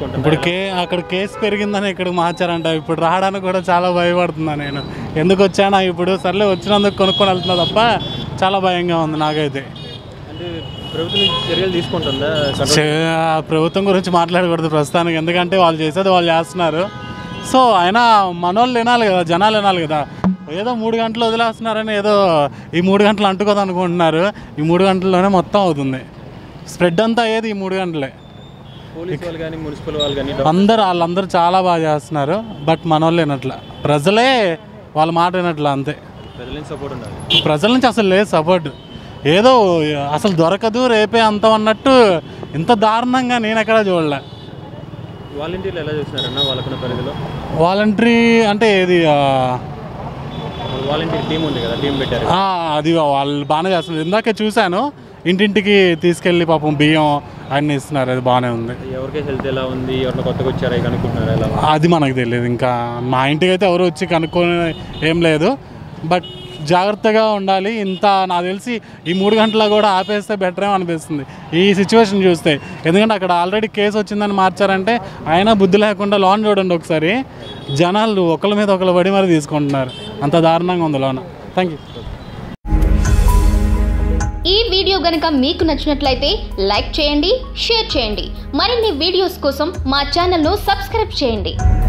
తీసుకుంటున్నారు ఇప్పుడు కే అక్కడ కేసు పెరిగిందని ఇక్కడ మార్చారంట ఇప్పుడు రావడానికి కూడా చాలా భయపడుతున్నా నేను ఎందుకు వచ్చానా ఇప్పుడు సర్లే వచ్చినందుకు కొనుక్కొని వెళ్తున్నా తప్ప చాలా భయంగా ఉంది నాకైతే అంటే ప్రభుత్వం నుంచి చర్యలు తీసుకుంటుందా కంట్రోల్ చే- ప్రభుత్వం గురించి మాట్లాడకూడదు ప్రస్తుతానికి ఎందుకంటే వాళ్ళు చేసేది వాళ్ళు చేస్తున్నారు సో అయినా మనోళ్ళు వినాలి కదా జనాలు వినాలి కదా ఏదో మూడు గంటలు వదిలేస్తున్నారని ఏదో ఈ మూడు గంటలు అంటుకోదు అనుకుంటున్నారు ఈ మూడు గంటల్లోనే మొత్తం అవుతుంది స్ప్రెడ్ అంతా అయ్యేది ఈ మూడు గంటలే పోలీస్ వాళ్ళు కానీ మున్సిపల్ వాళ్ళు కానీ అందరు వాళ్ళందరూ చాలా బాగా చేస్తున్నారు బట్ మనోళ్ళు వినట్ల ప్రజలే వాళ్ళ మాట వినట్ల అంతే ప్రజల నుంచి సపోర్ట్ ఉండాలి ప్రజల నుంచి అసలు లేదు సపోర్ట్ ఏదో అసలు దొరకదు రేపే అంతం అన్నట్టు ఇంత దారుణంగా నేను ఎక్కడా చూడలే వాలంటీర్లు ఎలా చూస్తున్నారన్న వాళ్ళకున్న పరిధిలో వాలంటరీ అంటే ఇది ఆ, వాలంటీర్ టీం ఉంది కదా టీం పెట్టారు ఆ, అది వాళ్ళు బాగానే చేస్తున్నారు ఇందాకే చూశాను ఇంటింటికి తీసుకెళ్ళి పాపం బియ్యం అన్నీ ఇస్తున్నారు అది బాగానే ఉంది ఎవరికి హెల్త్ ఎలా ఉంది ఎవరిని కొత్తగా వచ్చారా ఇక అనుకుంటున్నారా ఎలా ఉంది? అది మనకు తెలియదు ఇంకా మా ఇంటికి అయితే ఎవరు వచ్చి కనుక్కొని ఏం లేదు బట్ జాగ్రత్తగా ఉండాలి ఇంత నాకు తెలిసి ఈ మూడు గంటల కూడా ఆపేస్తే బెటర్ ఏమో అనిపిస్తుంది ఈ సిచ్యువేషన్ చూస్తే ఎందుకంటే అక్కడ ఆల్రెడీ కేసు వచ్చిందని మార్చారంటే అయినా బుద్ధి లేకుండా లోన్ చూడండి ఒకసారి జనాలు ఒకళ్ళ మీద ఒకళ్ళు పడి మరి తీసుకుంటున్నారు అంత దారుణంగా ఉంది లోన థ్యాంక్ యూ ఈ వీడియో గనక మీకు నచ్చినట్లయితే లైక్ చేయండి షేర్ చేయండి మరిన్ని వీడియోస్ కోసం మా ఛానల్ను సబ్స్క్రైబ్ చేయండి